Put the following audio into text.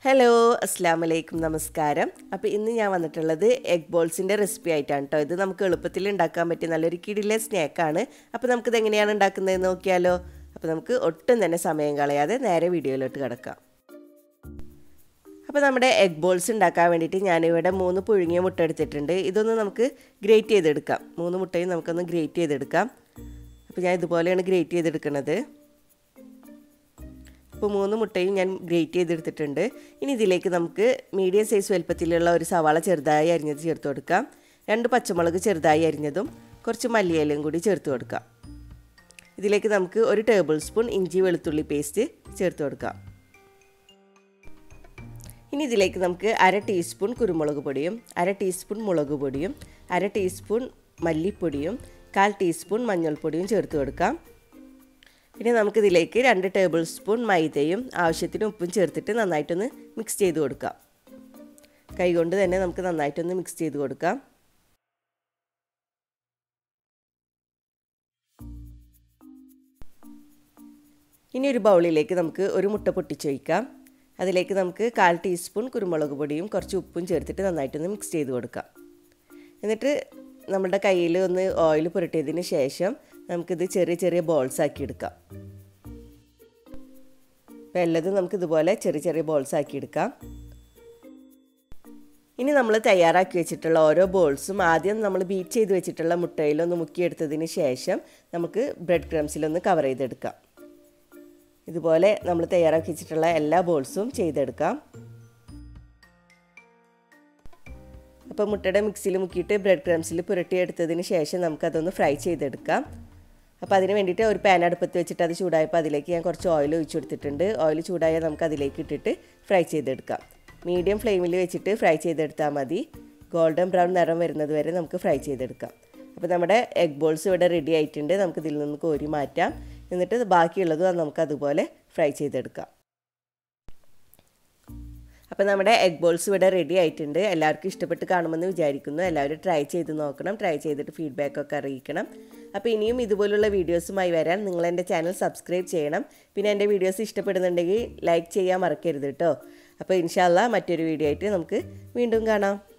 hello അസ്സാം വലൈക്കും നമസ്കാരം അപ്പോൾ ഇന്ന് ഞാൻ വന്നിട്ടുള്ളത് എഗ് ബോൾസിൻ്റെ റെസിപ്പി ആയിട്ടാണ് കേട്ടോ ഇത് നമുക്ക് എളുപ്പത്തിൽ ഉണ്ടാക്കാൻ പറ്റിയ നല്ലൊരു കിടിലെ സ്നാക്കാണ് അപ്പോൾ നമുക്കിത് എങ്ങനെയാണ് ഉണ്ടാക്കുന്നതെന്ന് നോക്കിയാലോ അപ്പോൾ നമുക്ക് ഒട്ടും തന്നെ സമയം കളയാതെ നേരെ വീഡിയോയിലോട്ട് കിടക്കാം അപ്പോൾ നമ്മുടെ എഗ് ബോൾസ് ഉണ്ടാക്കാൻ വേണ്ടിയിട്ട് ഞാനിവിടെ മൂന്ന് പുഴുങ്ങിയ മുട്ട എടുത്തിട്ടുണ്ട് ഇതൊന്ന് നമുക്ക് ഗ്രേറ്റ് ചെയ്തെടുക്കാം മൂന്ന് മുട്ടയും നമുക്കൊന്ന് ഗ്രേറ്റ് ചെയ്തെടുക്കാം അപ്പോൾ ഞാൻ ഇതുപോലെയാണ് ഗ്രേറ്റ് ചെയ്തെടുക്കുന്നത് ഇപ്പോൾ മൂന്ന് മുട്ടയും ഞാൻ ഗ്രേറ്റ് ചെയ്തെടുത്തിട്ടുണ്ട് ഇനി ഇതിലേക്ക് നമുക്ക് മീഡിയം സൈസ് വലുപ്പത്തിലുള്ള ഒരു സവാള ചെറുതായി അരിഞ്ഞത് ചേർത്ത് കൊടുക്കാം രണ്ട് പച്ചമുളക് ചെറുതായി അരിഞ്ഞതും കുറച്ച് മല്ലിയിലയും കൂടി ചേർത്ത് കൊടുക്കാം ഇതിലേക്ക് നമുക്ക് ഒരു ടേബിൾ സ്പൂൺ ഇഞ്ചി വെളുത്തുള്ളി പേസ്റ്റ് ചേർത്ത് കൊടുക്കാം ഇനി ഇതിലേക്ക് നമുക്ക് അര ടീസ്പൂൺ കുരുമുളക് പൊടിയും അര ടീസ്പൂൺ മുളക് പൊടിയും അര ടീസ്പൂൺ മല്ലിപ്പൊടിയും കാൽ ടീസ്പൂൺ മഞ്ഞൾപ്പൊടിയും ചേർത്ത് കൊടുക്കാം ഇനി നമുക്കിതിലേക്ക് രണ്ട് ടേബിൾ സ്പൂൺ മൈദയും ആവശ്യത്തിന് ഉപ്പും ചേർത്തിട്ട് നന്നായിട്ടൊന്ന് മിക്സ് ചെയ്ത് കൊടുക്കാം കൈകൊണ്ട് തന്നെ നമുക്ക് നന്നായിട്ടൊന്ന് മിക്സ് ചെയ്ത് കൊടുക്കാം ഇനി ഒരു ബൗളിലേക്ക് നമുക്ക് ഒരു മുട്ട പൊട്ടിച്ച് വയ്ക്കാം അതിലേക്ക് നമുക്ക് കാൽ ടീസ്പൂൺ കുരുമുളക് പൊടിയും കുറച്ച് ഉപ്പും ചേർത്തിട്ട് നന്നായിട്ടൊന്ന് മിക്സ് ചെയ്ത് കൊടുക്കാം എന്നിട്ട് നമ്മുടെ കയ്യിൽ ഒന്ന് ഓയിൽ പുരട്ടിയതിന് ശേഷം നമുക്കിത് ചെറിയ ചെറിയ ബോൾസ് ആക്കി എടുക്കാം അപ്പോൾ എല്ലതും നമുക്ക് ഇതുപോലെ ചെറിയ ചെറിയ ബോൾസ് ആക്കി എടുക്കാം ഇനി നമ്മൾ തയ്യാറാക്കി വെച്ചിട്ടുള്ള ഓരോ ബോൾസും ആദ്യം നമ്മൾ ബീറ്റ് ചെയ്ത് വെച്ചിട്ടുള്ള മുട്ടയിലൊന്ന് മുക്കിയെടുത്തതിന് ശേഷം നമുക്ക് ബ്രെഡ് ക്രംസിലൊന്ന് കവർ ചെയ്തെടുക്കാം ഇതുപോലെ നമ്മൾ തയ്യാറാക്കി വെച്ചിട്ടുള്ള എല്ലാ ബോൾസും ചെയ്തെടുക്കാം അപ്പോൾ മുട്ടയുടെ മിക്സിയിൽ മുക്കിയിട്ട് ബ്രെഡ് ക്രംസിൽ പുരട്ടിയെടുത്തതിന് ശേഷം നമുക്കതൊന്ന് ഫ്രൈ ചെയ്തെടുക്കാം അപ്പോൾ അതിന് വേണ്ടിയിട്ട് ഒരു പാൻ അടുപ്പത്ത് വെച്ചിട്ട് അത് ചൂടായപ്പോൾ അതിലേക്ക് ഞാൻ കുറച്ച് ഓയിൽ ഒഴിച്ചു കൊടുത്തിട്ടുണ്ട് ഓയിൽ ചൂടായാൽ നമുക്ക് അതിലേക്ക് ഇട്ടിട്ട് ഫ്രൈ ചെയ്തെടുക്കാം മീഡിയം ഫ്ലെയിമിൽ വെച്ചിട്ട് ഫ്രൈ ചെയ്തെടുത്താൽ മതി ഗോൾഡൻ ബ്രൗൺ നിറം വരുന്നത് വരെ നമുക്ക് ഫ്രൈ ചെയ്തെടുക്കാം അപ്പോൾ നമ്മുടെ എഗ് ബോൾസ് ഇവിടെ റെഡി ആയിട്ടുണ്ട് നമുക്ക് ഇതിൽ നിന്ന് കോരി മാറ്റാം എന്നിട്ട് ബാക്കിയുള്ളത് നമുക്ക് അതുപോലെ ഫ്രൈ ചെയ്തെടുക്കാം അപ്പോൾ നമ്മുടെ എഗ് ബോൾസ് ഇവിടെ റെഡി ആയിട്ടുണ്ട് എല്ലാവർക്കും ഇഷ്ടപ്പെട്ട് കാണുമെന്ന് വിചാരിക്കുന്നു എല്ലാവരും ട്രൈ ചെയ്ത് നോക്കണം ട്രൈ ചെയ്തിട്ട് ഫീഡ്ബാക്കൊക്കെ അറിയിക്കണം അപ്പോൾ ഇനിയും ഇതുപോലുള്ള വീഡിയോസുമായി വരാൻ നിങ്ങൾ എൻ്റെ ചാനൽ സബ്സ്ക്രൈബ് ചെയ്യണം പിന്നെ എൻ്റെ വീഡിയോസ് ഇഷ്ടപ്പെടുന്നുണ്ടെങ്കിൽ ലൈക്ക് ചെയ്യാൻ മറക്കരുത് കേട്ടോ അപ്പോൾ ഇൻഷാല്ല മറ്റൊരു വീഡിയോ ആയിട്ട് നമുക്ക് വീണ്ടും കാണാം